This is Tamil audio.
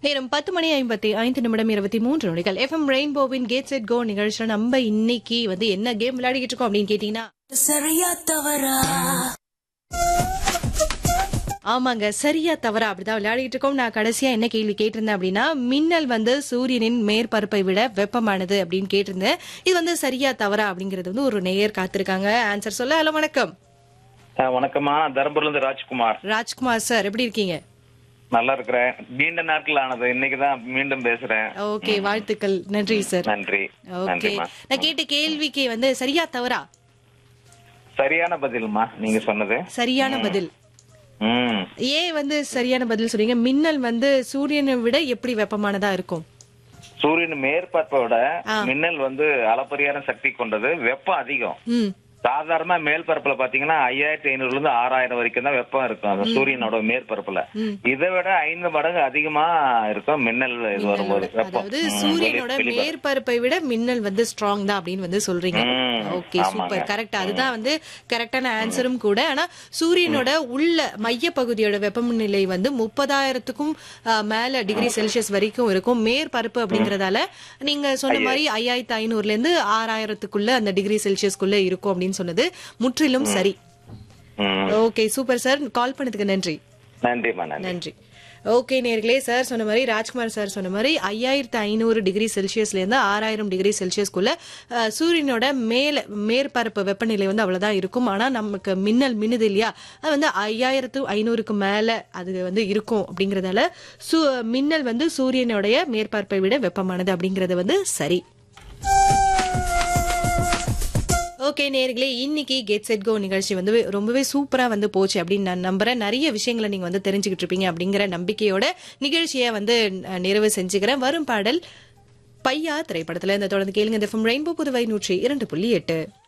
நேரம் பத்து மணி ஐம்பத்தி ஐந்து நிமிடம் இருபத்தி மூன்று நொடிகள் எஃப்எம் ரெயின்போவின் கேட் செட் கோ நிகழ்ச்சியில நம்ம இன்னைக்கு வந்து என்ன கேம் விளையாடிக்கிட்டு இருக்கோம் அப்படின்னு கேட்டீங்கன்னா சரியா தவறா ஆமாங்க சரியா தவறா அப்படிதான் விளையாடிட்டு இருக்கோம் நான் கடைசியா என்ன கேள்வி கேட்டிருந்தேன் அப்படின்னா மின்னல் வந்து சூரியனின் மேற்பரப்பை விட வெப்பமானது அப்படின்னு கேட்டிருந்தேன் இது வந்து சரியா தவறா அப்படிங்கறது வந்து ஒரு நேயர் காத்திருக்காங்க ஆன்சர் சொல்ல ஹலோ வணக்கம் ஆ, வணக்கம்மா தருமபுரில இருந்து ராஜ்குமார் ராஜ்குமார் சார் எப்படி இருக்கீங்க நல்லா இருக்கிறேன் நீண்ட நாட்கள் ஆனது இன்னைக்கு தான் மீண்டும் பேசுறேன் ஓகே வாழ்த்துக்கள் நன்றி சார் நன்றி ஓகே நன்றிம்மா நான் கேட்ட கேள்விக்கு வந்து சரியா தவறா சரியான பதில்மா நீங்க சொன்னது சரியான பதில் ம் ஏன் வந்து சரியான பதில் சொல்றீங்க மின்னல் வந்து சூரியனை விட எப்படி வெப்பமானதா இருக்கும் சூரியன் மேற்பரப்போட மின்னல் வந்து அளப்பரியான சக்தி கொண்டது வெப்பம் அதிகம் ம் சாதாரண மேல் பரப்புல பாத்தீங்கன்னா ஐயாயிரத்தி ஐநூறுல இருந்து ஆறாயிரம் வரைக்கும் தான் வெப்பம் இருக்கும் அந்த சூரியனோட மேற்பரப்புல இதை விட ஐந்து மடங்கு அதிகமா இருக்கும் மின்னல் இது வரும்போது வெப்பம் அதாவது ம், சூரியனோட வெளி- வெளி- மேற்பரப்பை விட மின்னல் வந்து ஸ்ட்ராங் தான் அப்படின்னு வந்து சொல்றீங்க ம், ஓகே ஆமாங்க. சூப்பர் கரெக்ட் அதுதான் வந்து கரெக்டான ஆன்சரும் கூட ஆனா சூரியனோட உள்ள மைய பகுதியோட வெப்பநிலை வந்து முப்பதாயிரத்துக்கும் மேல டிகிரி செல்சியஸ் வரைக்கும் இருக்கும் மேற்பரப்பு அப்படிங்கறதால நீங்க சொன்ன மாதிரி ஐயாயிரத்து ஐநூறுல இருந்து ஆறாயிரத்துக்குள்ள அந்த டிகிரி செல்சியஸ்க்குள்ள இருக்கும் அப்படின்னு சொன்னது முற்றிலும் சரி ம், ஓகே சூப்பர் சார் கால் பண்ணதுக்கு நன்றி நன்றிம்மா நன்றி நன்றி ஓகே நேர்களே சார் சொன்ன மாதிரி ராஜ்குமார் சார் சொன்ன மாதிரி ஐயாயிரத்து ஐநூறு டிகிரி செல்சியஸ்ல இருந்து ஆறாயிரம் டிகிரி செல்சியஸ்க்குள்ள அஹ், சூரியனோட மேல மேற்பரப்பு வெப்பநிலை வந்து அவ்வளவுதான் இருக்கும் ஆனா நமக்கு மின்னல் மின்னுது இல்லையா அது வந்து ஐயாயிரத்து ஐநூறுக்கு மேல அது வந்து இருக்கும் அப்படிங்கறதால சு- மின்னல் வந்து சூரியனுடைய மேற்பரப்பை விட வெப்பமானது அப்படிங்கறது வந்து சரி ஓகே நேர்களே இன்னைக்கு கெட் செட் கோ நிகழ்ச்சி வந்து ரொம்பவே சூப்பரா வந்து போச்சு அப்படின்னு நான் நம்புறேன் நிறைய விஷயங்களை நீங்க வந்து தெரிஞ்சுக்கிட்டு இருப்பீங்க அப்படிங்கிற நம்பிக்கையோட நிகழ்ச்சியை வந்து அஹ், நிறைவு செஞ்சுக்கிறேன் வரும் பாடல் பையா திரைப்படத்துல இந்த தொடர்ந்து கேளுங்க இந்த ரெயின்போ புதுவை நூற்றி இரண்டு புள்ளி எட்டு